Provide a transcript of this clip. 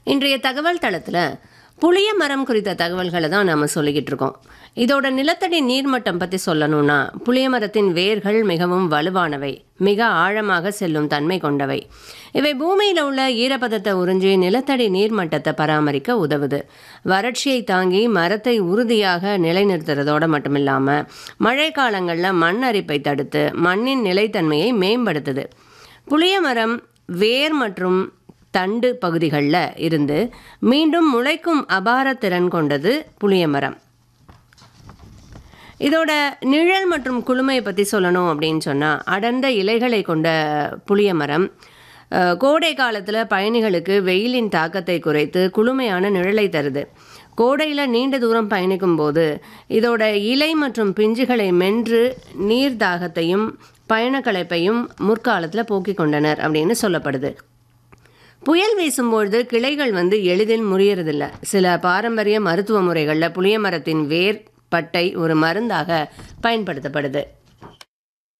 இன்றைய தகவல் தளத்தில் புளிய மரம் குறித்த தகவல்களை தான் நாம் சொல்லிக்கிட்டு இருக்கோம் இதோட நிலத்தடி நீர்மட்டம் பற்றி சொல்லணும்னா புளிய மரத்தின் வேர்கள் மிகவும் வலுவானவை மிக ஆழமாக செல்லும் தன்மை கொண்டவை இவை பூமியில் உள்ள ஈரப்பதத்தை உறிஞ்சி நிலத்தடி நீர்மட்டத்தை பராமரிக்க உதவுது வறட்சியை தாங்கி மரத்தை உறுதியாக நிலைநிறுத்துறதோட மட்டும் இல்லாமல் மழை காலங்களில் மண் அரிப்பை தடுத்து மண்ணின் நிலைத்தன்மையை மேம்படுத்துது புளிய மரம் வேர் மற்றும் தண்டு பகுதிகளில் இருந்து மீண்டும் முளைக்கும் அபார திறன் கொண்டது புளிய மரம் இதோட நிழல் மற்றும் குளுமையை பற்றி சொல்லணும் அப்படின்னு சொன்னால் அடர்ந்த இலைகளை கொண்ட புளிய மரம் அஹ், கோடை காலத்தில் பயணிகளுக்கு வெயிலின் தாக்கத்தை குறைத்து குளுமையான நிழலை தருது கோடையில் நீண்ட தூரம் பயணிக்கும் போது இதோட இலை மற்றும் பிஞ்சுகளை மென்று நீர் தாகத்தையும் பயணக்களைப்பையும் முற்காலத்தில் போக்கிக் கொண்டனர் அப்படின்னு சொல்லப்படுது புயல் வீசும்பொழுது கிளைகள் வந்து எளிதில் முறியறதில்ல சில பாரம்பரிய மருத்துவ முறைகளில் புளிய மரத்தின் வேர் பட்டை ஒரு மருந்தாக பயன்படுத்தப்படுது